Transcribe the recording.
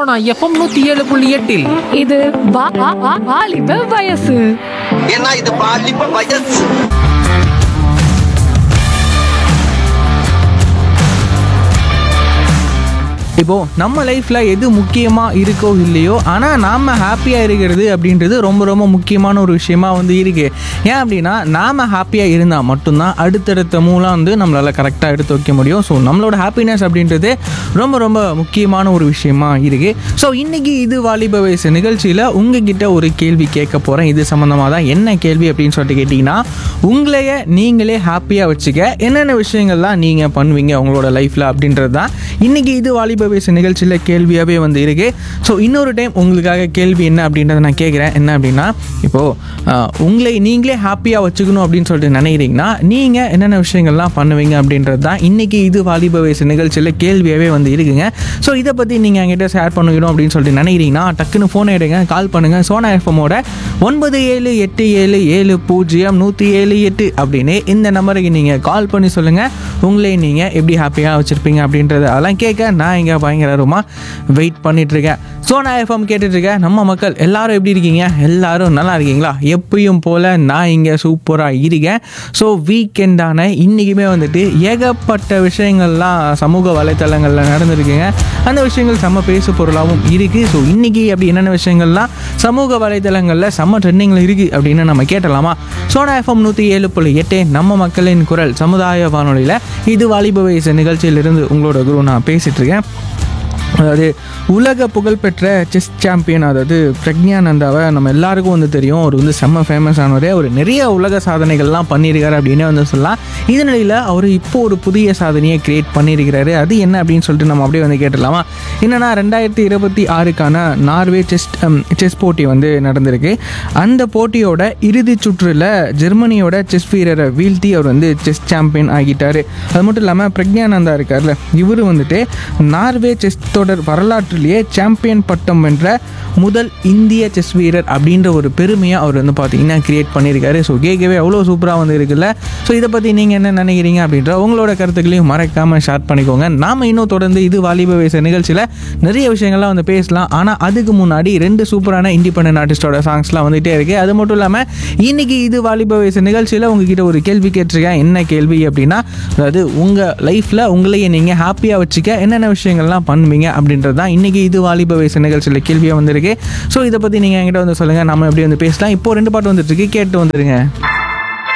Sona FM நூத்தி ஏழு புள்ளி எட்டில் இது வா- வா- வா- வாலிப வயசு ஏன்னா இது பாலிப்ப வயசு இப்போ நம்ம லைஃப்ல எது முக்கியமா இருக்கோ இல்லையோ ஆனா நாம ஹாப்பியா இருக்கிறது அப்படின்றது ரொம்ப ரொம்ப முக்கியமான ஒரு விஷயமா வந்து இருக்கு ஏன் அப்படின்னா நாம ஹாப்பியா இருந்தா மட்டும்தான் அடுத்தடுத்த மூலம் வந்து நம்மளால கரெக்டா எடுத்து வைக்க முடியும் ஸோ நம்மளோட ஹாப்பினஸ் அப்படின்றது ரொம்ப ரொம்ப முக்கியமான ஒரு விஷயமா இருக்கு ஸோ இன்னைக்கு இது வாலிப வயசு நிகழ்ச்சியில உங்ககிட்ட ஒரு கேள்வி கேட்க போறேன் இது சம்பந்தமா தான் என்ன கேள்வி அப்படின்னு சொல்லிட்டு கேட்டிங்கன்னா உங்களைய நீங்களே ஹாப்பியாக வச்சுக்க என்னென்ன விஷயங்கள்லாம் நீங்கள் பண்ணுவீங்க உங்களோட லைஃப்பில் அப்படின்றது தான் இன்றைக்கி இது வாலிப வயசு நிகழ்ச்சியில் கேள்வியாகவே வந்து இருக்கு ஸோ இன்னொரு டைம் உங்களுக்காக கேள்வி என்ன அப்படின்றத நான் கேட்குறேன் என்ன அப்படின்னா இப்போது உங்களை நீங்களே ஹாப்பியாக வச்சுக்கணும் அப்படின்னு சொல்லிட்டு நினைக்கிறீங்கன்னா நீங்கள் என்னென்ன விஷயங்கள்லாம் பண்ணுவீங்க அப்படின்றது தான் இன்றைக்கி இது வாலிப வயசு நிகழ்ச்சியில் கேள்வியாகவே வந்து இருக்குங்க ஸோ இதை பற்றி நீங்கள் என்கிட்ட ஷேர் பண்ணிக்கணும் அப்படின்னு சொல்லிட்டு நினைக்கிறீங்கன்னா டக்குன்னு ஃபோன் எடுங்க கால் பண்ணுங்கள் சோனா எஃப்எம்மோட ஒன்பது ஏழு எட்டு ஏழு ஏழு பூஜ்ஜியம் நூற்றி ஏழு எட்டு அப்படின்னு இந்த நம்பருக்கு நீங்கள் கால் பண்ணி சொல்லுங்கள் உங்களை நீங்கள் எப்படி ஹாப்பியாக வச்சுருப்பீங்க அப்படின்றத அதெல்லாம் கேட்க நான் இங்கே பயங்கரமாக வெயிட் பண்ணிகிட்ருக்கேன் சோனா எஃப்எம் கேட்டுட்ருக்கேன் நம்ம மக்கள் எல்லாரும் எப்படி இருக்கீங்க எல்லாரும் நல்லா இருக்கீங்களா எப்பயும் போல் நான் இங்கே சூப்பராக இருக்கேன் ஸோ வீக்கெண்டான இன்றைக்குமே வந்துட்டு ஏகப்பட்ட விஷயங்கள்லாம் சமூக வலைத்தளங்களில் நடந்திருக்குங்க அந்த விஷயங்கள் செம்ம பேசு பொருளாகவும் இருக்குது ஸோ இன்றைக்கி அப்படி என்னென்ன விஷயங்கள்லாம் சமூக வலைத்தளங்களில் செம்ம ட்ரெண்டிங்கில் இருக்குது அப்படின்னு நம்ம கேட்டலாமா சோனா எஃப்எம் நூற்றி ஏழு புள்ளி எட்டு நம்ம மக்களின் குரல் சமுதாய வானொலியில் இது வாலிப வயசு நிகழ்ச்சியிலிருந்து உங்களோட குரு நான் பேசிகிட்டு இருக்கேன் அதாவது உலக புகழ்பெற்ற செஸ் சாம்பியன் அதாவது பிரக்ஞானந்தாவை நம்ம எல்லாருக்கும் வந்து தெரியும் அவர் வந்து செம்ம ஃபேமஸ் ஆனவர் அவர் நிறைய உலக சாதனைகள்லாம் பண்ணியிருக்காரு அப்படின்னு வந்து சொல்லலாம் இதனிடையில் அவர் இப்போ ஒரு புதிய சாதனையை கிரியேட் பண்ணியிருக்கிறாரு அது என்ன அப்படின்னு சொல்லிட்டு நம்ம அப்படியே வந்து கேட்டுடலாமா என்னென்னா ரெண்டாயிரத்தி இருபத்தி ஆறுக்கான நார்வே செஸ் செஸ் போட்டி வந்து நடந்திருக்கு அந்த போட்டியோட இறுதிச் சுற்றில் ஜெர்மனியோட செஸ் வீரரை வீழ்த்தி அவர் வந்து செஸ் சாம்பியன் ஆகிட்டார் அது மட்டும் இல்லாமல் பிரக்ஞானந்தா இருக்கார்ல இவர் வந்துட்டு நார்வே செஸ் தொடர் வரலாற்றிலேயே சாம்பியன் பட்டம் வென்ற முதல் இந்திய செஸ் வீரர் அப்படின்ற ஒரு பெருமையை அவர் வந்து பார்த்தீங்கன்னா கிரியேட் பண்ணியிருக்காரு ஸோ கேட்கவே அவ்வளோ சூப்பராக வந்து இருக்குல்ல ஸோ இதை பற்றி நீங்கள் என்ன நினைக்கிறீங்க அப்படின்ற உங்களோட கருத்துக்களையும் மறக்காமல் ஷேர் பண்ணிக்கோங்க நாம் இன்னும் தொடர்ந்து இது வாலிப வயசு நிகழ்ச்சியில் நிறைய விஷயங்கள்லாம் வந்து பேசலாம் ஆனால் அதுக்கு முன்னாடி ரெண்டு சூப்பரான இண்டிபெண்டன்ட் ஆர்டிஸ்டோட சாங்ஸ்லாம் வந்துகிட்டே இருக்குது அது மட்டும் இல்லாமல் இன்னைக்கு இது வாலிப வயசு நிகழ்ச்சியில் உங்ககிட்ட ஒரு கேள்வி கேட்டிருக்கேன் என்ன கேள்வி அப்படின்னா அதாவது உங்கள் லைஃப்பில் உங்களையே நீங்கள் ஹாப்பியாக வச்சுக்க என்னென்ன விஷயங்கள்லாம் பண்ணுவீங்க அப்படின்றது தான் இன்றைக்கி இது வாலிப வயசு நிகழ்ச்சியில் கேள்வியாக வந்திருக்கு ஸோ இதை பற்றி நீங்கள் என்கிட்ட வந்து சொல்லுங்கள் நம்ம எப்படி வந்து பேசலாம் இப்போ ரெண்டு பாட்டு வந்துட்டு இருக்கு கேட்டு வந்துருங்க